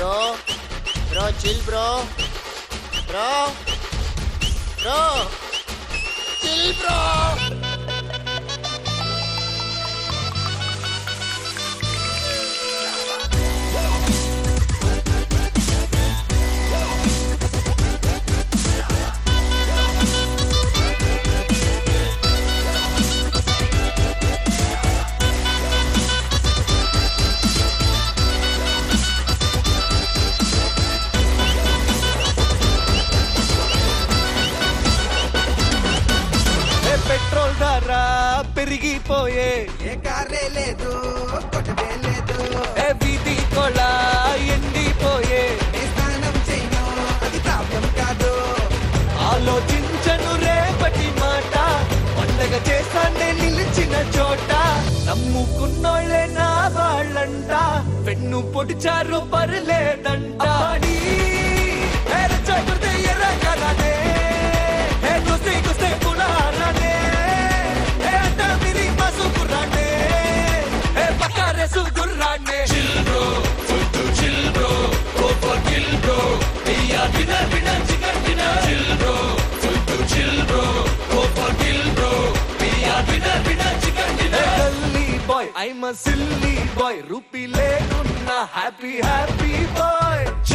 Bro bro chill bro bro bro chill bro ఏ petrol ధర పెరిగిపోయే ఏ కారే లేదు కొట్టడే లేదు ఏ వీధి కొళ ఎండిపోయే ఏ స్నానం చేయను అది ప్రాబ్లం కాదు ఆలోచించను రేపటి మాట పండగ చేస్తానే నిలిచిన చోట నమ్ముకున్నోళ్ళే నా వాళ్ళంట పెన్ను పొడిచారు పర్లేదంట అమ్మాడి, ఏ రెచ్చగొడితే ఎర్రగలనే, ఏ గుస్తే గుస్తే పులారనే, ఏ అడ్డ విరి మసుకురానే, ఏ పక్కారేసు గుర్రానే. గల్లీ boy I'm silly boy rupee లేకున్నా హ్యాపీ హ్యాపీ బాయ్